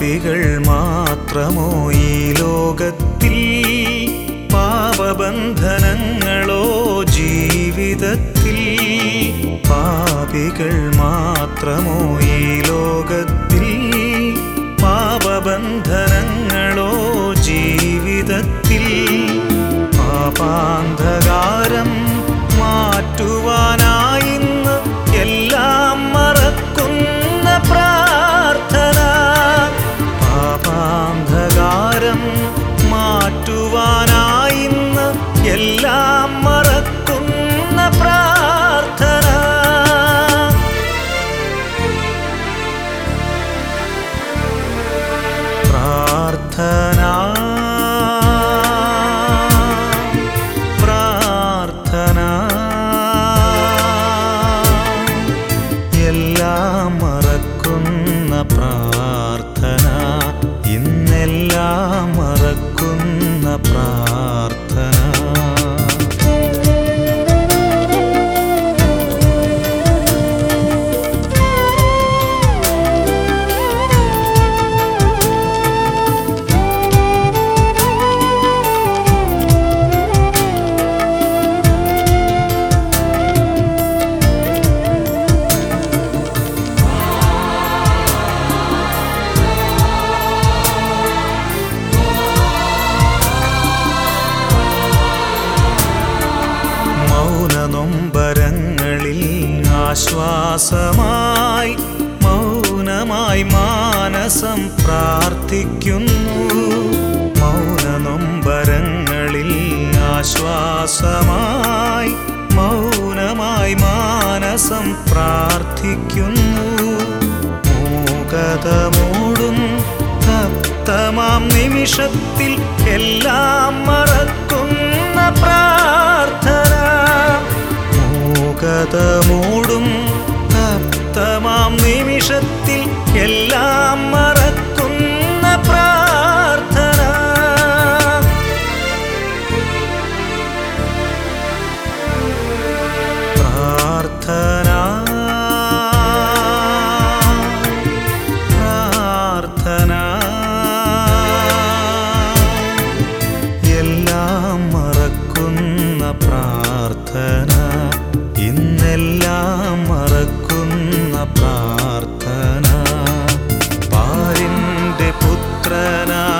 പാപികൾ മാത്രമോ ഈ ലോകത്തിൽ പാപബന്ധനങ്ങളോ ജീവിതത്തിൽ പാപികൾ മാത്രമോ ഈ ലോകത്തിൽ പാപബന്ധനങ്ങളോ ജീവിതത്തിൽ പാപാന്ധകാരം മാറ്റുവാനായിന്ന് എല്ലാം മറക്കുന്ന പ്രാർത്ഥന പാപാന്ധകാരം മാറ്റുവാനായിന്ന് എല്ലാം മറക്കുന്ന പ്രാർത്ഥന പ്രാർത്ഥന പ്രാർത്ഥന എല്ലാം മറക്കുന്ന പ്രാർത്ഥന ഇന്നെല്ലാം മറക്കുന്ന പ്രാർത്ഥന മൗനനൊമ്പരങ്ങളിൽ ആശ്വാസമായി മൗനമായി മാനസം പ്രാർത്ഥിക്കുന്നു മൗനനൊമ്പരങ്ങളിൽ ആശ്വാസമായി മൗനമായി മാനസം പ്രാർത്ഥിക്കുന്നു മൂകതമൂടും തപ്തമാം നിമിഷത്തിൽ എല്ലാം മറക്കുന്ന പ്രാർത്ഥന മൂകതമൂടും തപ്തമാം നിമിഷത്തിൽ എല്ലാം മറക്കുന്ന പ്രാർത്ഥന പ്രാർത്ഥന പ്രാർത്ഥന എല്ലാം മറക്കുന്ന പ്രാർത്ഥന ഇന്നെല്ലാം മറക്കുന്ന പ്രാർത്ഥന പാരിൻ്റെ പുത്രനാ